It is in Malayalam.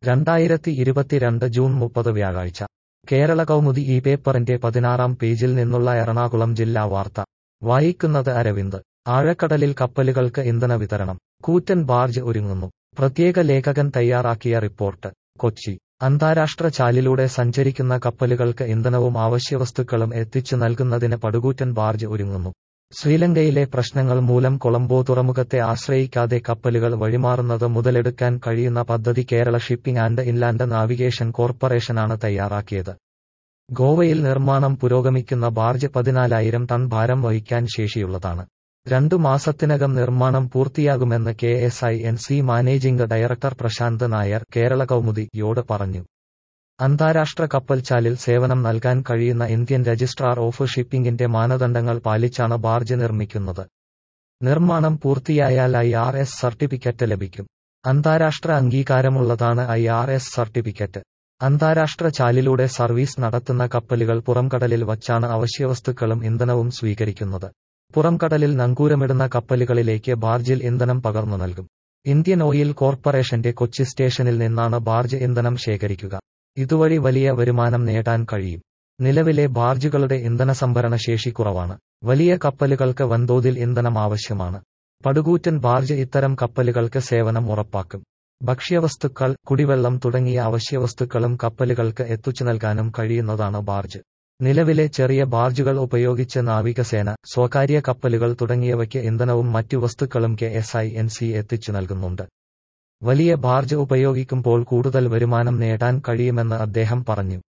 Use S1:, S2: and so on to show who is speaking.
S1: രണ്ടായിരത്തി ഇരുപത്തിരണ്ട് ജൂൺ മുപ്പത് വ്യാഴാഴ്ച കേരള കൗമുദി ഈ പേപ്പറിന്റെ പതിനാറാം പേജിൽ നിന്നുള്ള എറണാകുളം ജില്ലാ വാർത്ത വായിക്കുന്നത് അരവിന്ദ് ആഴക്കടലിൽ കപ്പലുകൾക്ക് ഇന്ധന വിതരണം കൂറ്റൻ ബാർജ് ഒരുങ്ങുന്നു പ്രത്യേക ലേഖകൻ തയ്യാറാക്കിയ റിപ്പോർട്ട് കൊച്ചി അന്താരാഷ്ട്ര ചാലിലൂടെ സഞ്ചരിക്കുന്ന കപ്പലുകൾക്ക് ഇന്ധനവും അവശ്യവസ്തുക്കളും എത്തിച്ചു നൽകുന്നതിന് പടുകൂറ്റൻ ബാർജ് ഒരുങ്ങുന്നു ശ്രീലങ്കയിലെ പ്രശ്നങ്ങൾ മൂലം കൊളംബോ തുറമുഖത്തെ ആശ്രയിക്കാതെ കപ്പലുകൾ വഴിമാറുന്നത് മുതലെടുക്കാൻ കഴിയുന്ന പദ്ധതി Kerala shipping and inland navigation കോർപ്പറേഷനാണ് തയ്യാറാക്കിയത് ഗോവയിൽ നിർമ്മാണം പുരോഗമിക്കുന്ന ബാർജ് പതിനാലായിരം ടൺ ഭാരം വഹിക്കാൻ ശേഷിയുള്ളതാണ് രണ്ടു മാസത്തിനകം നിർമ്മാണം പൂർത്തിയാകുമെന്ന് K S I N C managing director Prashanth Nair Kerala കൗമുദിയോട് പറഞ്ഞു അന്താരാഷ്ട്ര കപ്പൽച്ചാലിൽ സേവനം നൽകാൻ കഴിയുന്ന ഇന്ത്യൻ രജിസ്ട്രാർ ഓഫ് ഷിപ്പിംഗിന്റെ മാനദണ്ഡങ്ങൾ പാലിച്ചാണ് ബാർജ് നിർമ്മിക്കുന്നത് നിർമ്മാണം പൂർത്തിയായാൽ ഐ ആർ എസ് സർട്ടിഫിക്കറ്റ് ലഭിക്കും അന്താരാഷ്ട്ര അംഗീകാരമുള്ളതാണ് ഐ ആർ എസ് സർട്ടിഫിക്കറ്റ് അന്താരാഷ്ട്ര ചാലിലൂടെ സർവീസ് നടത്തുന്ന കപ്പലുകൾ പുറംകടലിൽ വച്ചാണ് അവശ്യവസ്തുക്കളും ഇന്ധനവും സ്വീകരിക്കുന്നത് പുറംകടലിൽ നങ്കൂരമിടുന്ന കപ്പലുകളിലേക്ക് ബാർജിൽ ഇന്ധനം പകർന്നു നൽകും ഇന്ത്യൻ ഓയിൽ കോർപ്പറേഷന്റെ കൊച്ചി സ്റ്റേഷനിൽ നിന്നാണ് ബാർജ് ഇന്ധനം ശേഖരിക്കുക ഇതുവഴി വലിയ വരുമാനം നേടാൻ കഴിയും നിലവിലെ ബാർജുകളുടെ ഇന്ധന സംഭരണ ശേഷി കുറവാണ് വലിയ കപ്പലുകൾക്ക് വൻതോതിൽ ഇന്ധനം ആവശ്യമാണ് പടുകൂറ്റൻ ബാർജ് ഇത്തരം കപ്പലുകൾക്ക് സേവനം ഉറപ്പാക്കും ഭക്ഷ്യവസ്തുക്കൾ കുടിവെള്ളം തുടങ്ങിയ അവശ്യവസ്തുക്കളും കപ്പലുകൾക്ക് എത്തിച്ചു നൽകാനും കഴിയുന്നതാണ് ബാർജ് നിലവിലെ ചെറിയ ബാർജുകൾ ഉപയോഗിച്ച് നാവികസേന സ്വകാര്യ കപ്പലുകൾ തുടങ്ങിയവയ്ക്ക് ഇന്ധനവും മറ്റു വസ്തുക്കളും K S I N C എത്തിച്ചു നൽകുന്നുണ്ട് വലിയ ബാർജ് ഉപയോഗിക്കുമ്പോൾ കൂടുതൽ വരുമാനം നേടാൻ കഴിയുമെന്ന് അദ്ദേഹം പറഞ്ഞു